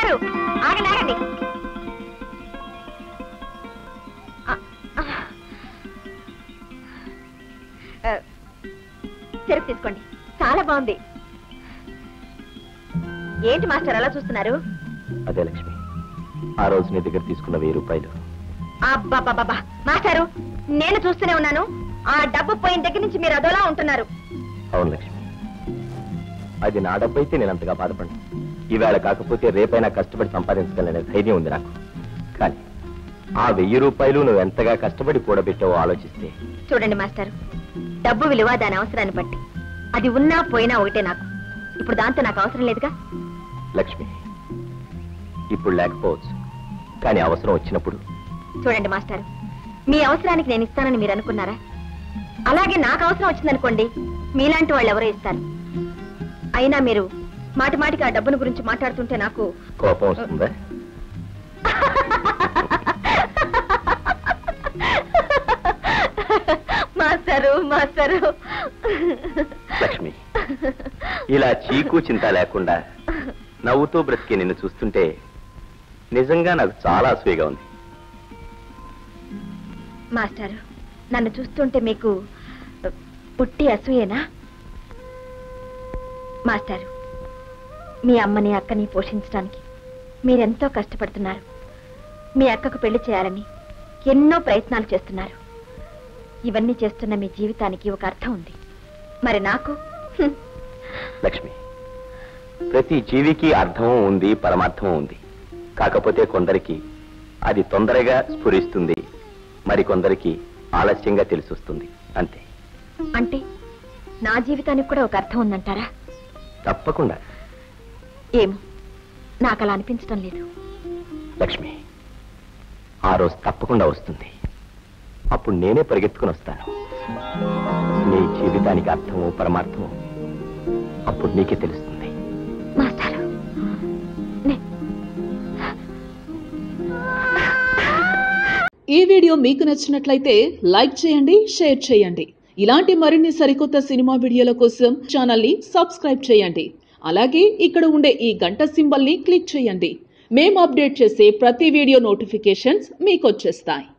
మాస్టారు ఆగండి ఆగండి ఆ, ఆ. ఆ, చెరుకు తీసుకోండి చాలా బాగుంది ఏంటి మాస్టర్ అలా చూస్తున్నారు అదే లక్ష్మి ఆ రోజు నీ దగ్గర తీసుకున్న వెయ్యి రూపాయలు అబ్బాబాబా మాస్టారు నేను చూస్తూనే ఉన్నాను ఆ డబ్బు పోయిన దగ్గర నుంచి మీరు అదోలా ఉంటున్నారు అవును లక్ష్మి అది నా డబ్బు అయితే నేను అంతగా బాధపడను ఈవేళ కాకపోతే రేపైనా కష్టపడి సంపాదించగలనే ధైర్యం ఉంది నాకు కానీ ఆ వెయ్యి రూపాయలు నువ్వు ఎంతగా కష్టపడి కూడబెట్టావో ఆలోచిస్తే చూడండి మాస్టర్ డబ్బు విలువ దాని అవసరాన్ని బట్టి అది ఉన్నా పోయినా ఒకటే నాకు ఇప్పుడు దాంతో నాకు అవసరం లేదుగా లక్ష్మి ఇప్పుడు లేకపోవచ్చు కానీ అవసరం వచ్చినప్పుడు చూడండి మాస్టర్ మీ అవసరానికి నేను ఇస్తానని మీరు అనుకున్నారా అలాగే నాకు అవసరం వచ్చిందనుకోండి మీలాంటి వాళ్ళు ఎవరో ఇస్తారు అయినా మీరు మాటి మాటికి ఆ డబ్బును గురించి మాట్లాడుతుంటే నాకు కోపం వస్తుందా మాస్టరు మాస్టరు లక్ష్మి ఇలా చీకు చింత లేకుండా నవ్వుతూ బ్రతికే నిన్ను చూస్తుంటే నిజంగా నాకు చాలా అసూయగా ఉంది మాస్టారు నన్ను చూస్తుంటే మీకు పుట్టి అసూయేనా మాస్టారు మీ అమ్మని అక్కని పోషించడానికి మీరెంతో కష్టపడుతున్నారు మీ అక్కకు పెళ్లి చేయాలని ఎన్నో ప్రయత్నాలు చేస్తున్నారు ఇవన్నీ చేస్తున్న మీ జీవితానికి ఒక అర్థం ఉంది మరి నాకు హ్మ్, లక్ష్మి ప్రతి జీవికి అర్థము ఉంది పరమార్థము ఉంది కాకపోతే కొందరికి అది తొందరగా స్ఫురిస్తుంది మరికొందరికి ఆలస్యంగా తెలిసొస్తుంది అంతే అంటే నా జీవితానికి కూడా ఒక అర్థం ఉందంటారా తప్పకుండా ఏమో నాకు అలా అనిపించడం లేదు లక్ష్మి ఆ రోజు తప్పకుండా వస్తుంది అప్పుడు నేనే పరిగెత్తుకుని వస్తాను నీ జీవితానికి అర్థము పరమార్థము అప్పుడు నీకే తెలుస్తుంది మాస్టారు నే- ఈ వీడియో మీకు నచ్చినట్లయితే లైక్ చేయండి షేర్ చేయండి ఇలాంటి మరిన్ని సరికొత్త సినిమా వీడియోల కోసం ఛానల్ని సబ్స్క్రైబ్ చేయండి అలాగే ఇక్కడ ఉండే ఈ గంట సింబల్ని క్లిక్ చేయండి మేము అప్డేట్ చేసే ప్రతి వీడియో నోటిఫికేషన్స్ మీకు వచ్చేస్తాయి